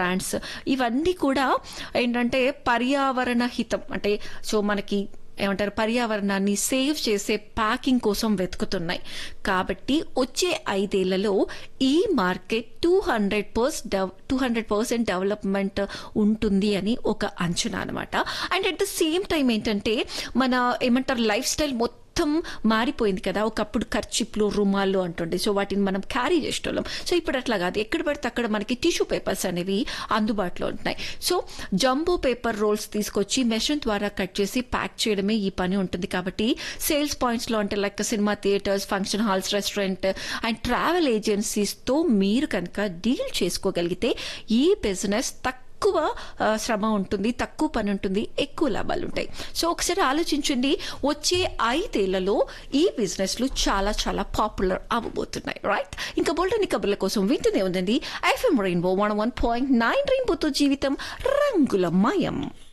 brands ఇవన్నీ కూడా ఏంటంటే పర్యావరణ హితం అంటే సో మనకి ఏమంటారు పర్యావరణాన్ని సేవ్ చేసే ప్యాకింగ్ కోసం వెతుకుతున్నాయి కాబట్టి వచ్చే ఐదేళ్లలో ఈ market two hundred per two hundred percent development ఉంటుంది అని ఒక అంచనా అనమాట and at the same time ఏంటంటే మన ఏమంటారు లైఫ్ స్టైల్ మొత్తం మారిపోయింది కదా ఒకప్పుడు ఖర్చిప్లు రుమాలు అంటుండే సో వాటిని మనం క్యారీ చేసేటోళ్ళం సో ఇప్పుడు అట్లా కాదు ఎక్కడ పడితే అక్కడ మనకి టిష్యూ పేపర్స్ అనేవి అందుబాటులో ఉంటున్నాయి సో జంబో పేపర్ రోల్స్ తీసుకొచ్చి మెషిన్ ద్వారా కట్ చేసి ప్యాక్ చేయడమే ఈ పని ఉంటుంది కాబట్టి సేల్స్ పాయింట్స్ లో అంటే like cinema theatres function halls restaurant and travel ఏజెన్సీస్తో మీరు కనుక డీల్ చేసుకోగలిగితే ఈ బిజినెస్ తక్కువ ఎక్కువ ఆ, శ్రమ ఉంటుంది తక్కువ పని ఉంటుంది ఎక్కువ లాభాలు ఉంటాయి సో ఒకసారి ఆలోచించండి వచ్చే ఐదేళ్లలో ఈ బిజినెస్లు చాలా చాలా పాపులర్ అవ్వబోతున్నాయి రైట్ ఇంకా బోల్డని కబుర్ల కోసం వింటూనే ఉందండి FM rainbow one one point nine రెయిన్బోతో జీవితం రంగుల మయం